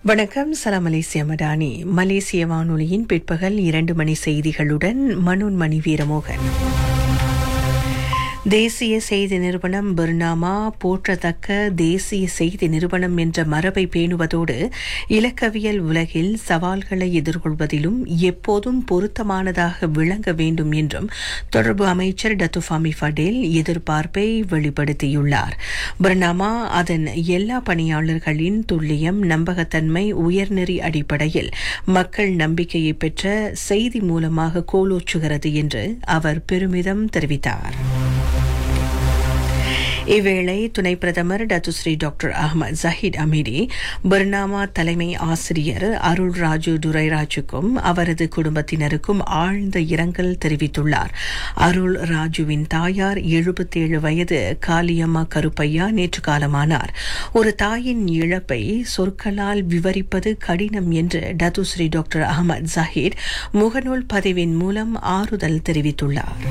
வணக்கம் சலாம் மலேசிய மடானி மலேசிய வானொலியின் பிற்பகல் இரண்டு மணி செய்திகளுடன் மனோன்மணி வீரமோகன் தேசிய செய்தி நிறுவனம் பர்னாமா போற்றத்தக்க தேசிய செய்தி நிறுவனம் என்ற மரபை பேணுவதோடு இலக்கவியல் உலகில் சவால்களை எதிர்கொள்வதிலும் எப்போதும் பொருத்தமானதாக விளங்க வேண்டும் என்றும் தொடர்பு அமைச்சர் டத்துஃபாமி ஃபடேல் எதிர்பார்ப்பை வெளிப்படுத்தியுள்ளார் பர்னாமா அதன் எல்லா பணியாளர்களின் துல்லியம் நம்பகத்தன்மை உயர்நெறி அடிப்படையில் மக்கள் நம்பிக்கையை பெற்ற செய்தி மூலமாக கோலோச்சுகிறது என்று அவர் பெருமிதம் தெரிவித்தார் இவ்வேளை துணை பிரதமர் Datuk Seri doctor Ahmad Zahid Hamidi Bernama தலைமை ஆசிரியர் அருள் ராஜு துரைராஜுக்கும் அவரது குடும்பத்தினருக்கும் ஆழ்ந்த இரங்கல் தெரிவித்துள்ளார் அருள் ராஜுவின் தாயார் எழுபத்தேழு வயது காளியம்மா கருப்பையா நேற்று காலமானார் ஒரு தாயின் இழப்பை சொற்களால் விவரிப்பது கடினம் என்று டத்துஸ்ரீ டாக்டர் அகமது ஜஹீத் முகநூல் பதிவின் மூலம் ஆறுதல் தெரிவித்துள்ளார்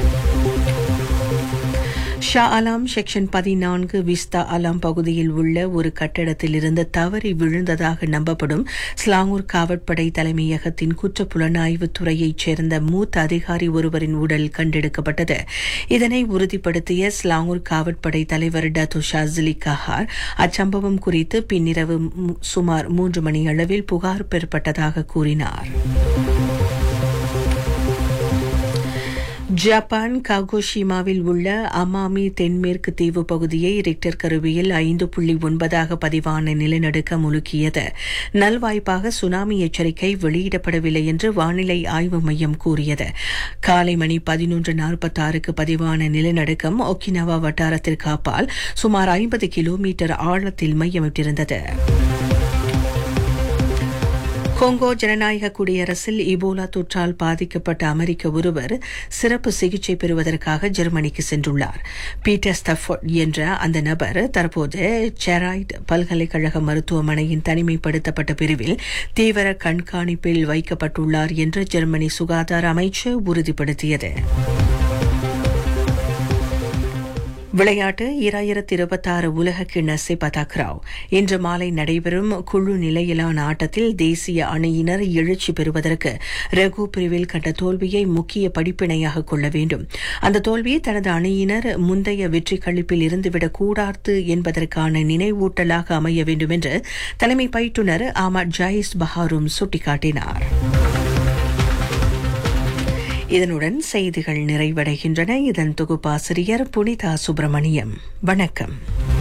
ஷா அலாம் செக்ஷன் பதினான்கு விஸ்தா அலாம் பகுதியில் உள்ள ஒரு கட்டடத்தில் இருந்து தவறி விழுந்ததாக நம்பப்படும் ஸ்லாங்கூர் காவற்படை தலைமையகத்தின் குற்ற புலனாய்வு துறையைச் சேர்ந்த மூத்த அதிகாரி ஒருவரின் உடல் கண்டெடுக்கப்பட்டது இதனை உறுதிப்படுத்திய ஸ்லாங்கூர் காவற்படை தலைவர் டத்து ஷாசிலி கஹார் அச்சம்பவம் குறித்து பின்னிரவு சுமார் மூன்று மணி அளவில் புகார் பெறப்பட்டதாக கூறினார் ஜப்பான் காகோஷிமாவில் உள்ள அமாமி தென்மேற்கு தீவு பகுதியை ரிக்டர் கருவியில் ஐந்து புள்ளி ஒன்பதாக பதிவான நிலநடுக்கம் முழுக்கியது நல்வாய்ப்பாக சுனாமி எச்சரிக்கை வெளியிடப்படவில்லை என்று வானிலை ஆய்வு மையம் கூறியது காலை மணி பதினொன்று நாற்பத்தாறுக்கு பதிவான நிலநடுக்கம் ஒக்கினவா வட்டாரத்திற்கு அப்பால் சுமார் ஐம்பது கிலோமீட்டர் ஆழத்தில் மையமிட்டிருந்தது கொங்கோ ஜனநாயக குடியரசில் இபோலா தொற்றால் பாதிக்கப்பட்ட அமெரிக்க ஒருவர் சிறப்பு சிகிச்சை பெறுவதற்காக ஜெர்மனிக்கு சென்றுள்ளார் பீட்டர் ஸ்டஃபோர்ட் என்ற அந்த நபர் தற்போது செராய்ட் பல்கலைக்கழக மருத்துவமனையின் தனிமைப்படுத்தப்பட்ட பிரிவில் தீவிர கண்காணிப்பில் வைக்கப்பட்டுள்ளார் என்று ஜெர்மனி சுகாதார அமைச்சு உறுதிப்படுத்தியது விளையாட்டு இராயிரத்தி இருபத்தாறு உலக கிண்ண சிபதாக்ராவ் இன்று மாலை நடைபெறும் குழு நிலையிலான ஆட்டத்தில் தேசிய அணியினர் எழுச்சி பெறுவதற்கு ரகு பிரிவில் கண்ட தோல்வியை முக்கிய படிப்பினையாக கொள்ள வேண்டும் அந்த தோல்வியை தனது அணியினர் முந்தைய வெற்றி கழிப்பில் இருந்துவிடக் கூடாது என்பதற்கான நினைவூட்டலாக அமைய வேண்டும் என்று தலைமை பயிற்றுநர் ஆமட் ஜாயிஸ் பஹாரும் சுட்டிக்காட்டினார் இதனுடன் செய்திகள் நிறைவடைகின்றன இதன் தொகுப்பாசிரியர் புனிதா சுப்பிரமணியம் வணக்கம்